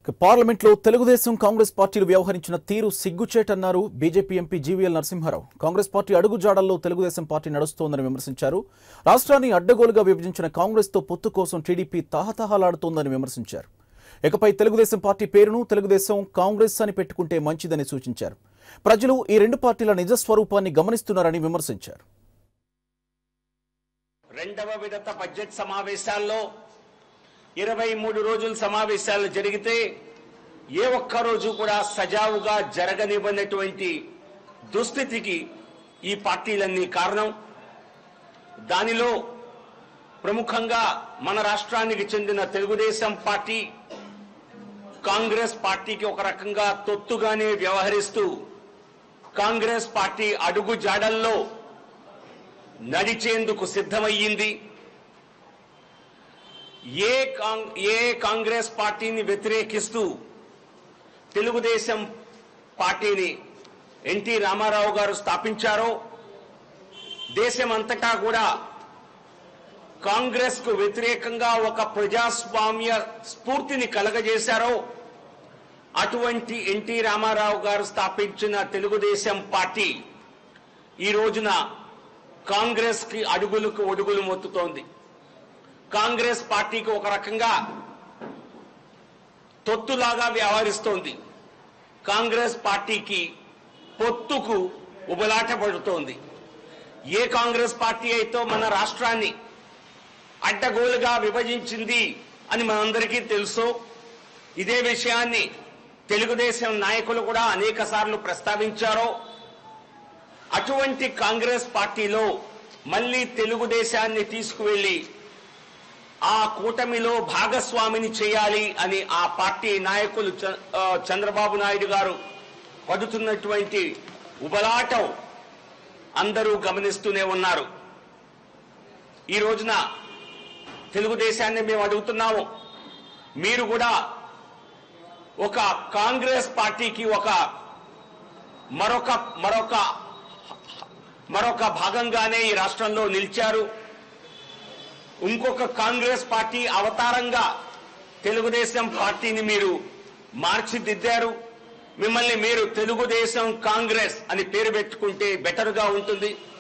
ఇక పార్లమెంట్లో తెలుగుదేశం కాంగ్రెస్ పార్టీలు వ్యవహరించిన తీరు సిగ్గుచేటన్నారు BJP MP GVL Narasimha Rao Congress party అడుగుజాడల్లో తెలుగుదేశం పార్టీ నడుస్తోందని విమర్శించారు రాష్ట్రాన్ని అడ్డగోలుగా విభజించిన కాంగ్రెస్తో పొత్తు కోసం టీడీపీ తాహతహలాడుతోందని విమర్శించారు ఇకపై తెలుగుదేశం పార్టీ పేరును తెలుగుదేశం కాంగ్రెస్ అని పెట్టుకుంటే మంచిదని సూచించారు ప్రజలు ఈ రెండు పార్టీల నిజ స్వరూపాన్ని గమనిస్తున్నారని విమర్శించారు రెండవ విడత బడ్జెట్ సమావేశాల్లో ఇరవై మూడు రోజుల సమావేశాలు జరిగితే ఏ ఒక్క రోజు కూడా సజావుగా జరగనివ్వనటువంటి దుస్థితికి ఈ పార్టీలన్నీ కారణం దానిలో ప్రముఖంగా మన రాష్ట్రానికి చెందిన తెలుగుదేశం పార్టీ కాంగ్రెస్ పార్టీకి ఒక రకంగా తొత్తుగానే వ్యవహరిస్తూ కాంగ్రెస్ పార్టీ అడుగు జాడల్లో నడిచేందుకు సిద్ధమయ్యింది ఏ కాంగ్ ఏ కాంగ్రెస్ పార్టీని వ్యతిరేకిస్తూ తెలుగుదేశం పార్టీని ఎన్టీ రామారావు గారు స్థాపించారో దేశమంతటా కూడా కాంగ్రెస్ కు వ్యతిరేకంగా ఒక ప్రజాస్వామ్య స్ఫూర్తిని కలగజేశారో అటువంటి ఎన్టీ రామారావు గారు స్థాపించిన తెలుగుదేశం పార్టీ ఈ రోజున కాంగ్రెస్ కి అడుగులకు ఒడుగులు మొత్తుతోంది కాంగ్రెస్ పార్టీకి ఒక రకంగా తొత్తులాగా వ్యవహరిస్తోంది కాంగ్రెస్ పార్టీకి పొత్తుకు ఉబలాట పడుతోంది ఏ కాంగ్రెస్ పార్టీ అయితే మన రాష్ట్రాన్ని అడ్డగోలుగా విభజించింది అని మనందరికీ తెలుసు ఇదే విషయాన్ని తెలుగుదేశం నాయకులు కూడా అనేక సార్లు ప్రస్తావించారో అటువంటి కాంగ్రెస్ పార్టీలో మళ్ళీ తెలుగుదేశాన్ని తీసుకువెళ్లి ఆ కూటమిలో భాగస్వామిని చేయాలి అని ఆ పార్టీ నాయకులు చ- ఆ, చంద్రబాబు నాయుడు గారు పడుతున్నటువంటి ఉబలాటం అందరూ గమనిస్తూనే ఉన్నారు ఈ రోజున తెలుగుదేశాన్ని మేము అడుగుతున్నాము మీరు కూడా ఒక కాంగ్రెస్ పార్టీకి ఒక మరొక మరొక మరొక భాగంగానే ఈ రాష్ట్రంలో నిలిచారు ఇంకొక కాంగ్రెస్ పార్టీ అవతారంగా తెలుగుదేశం పార్టీని మీరు మార్చిదిద్దారు మిమ్మల్ని మీరు తెలుగుదేశం కాంగ్రెస్ అని పేరు పెట్టుకుంటే బెటర్గా ఉంటుంది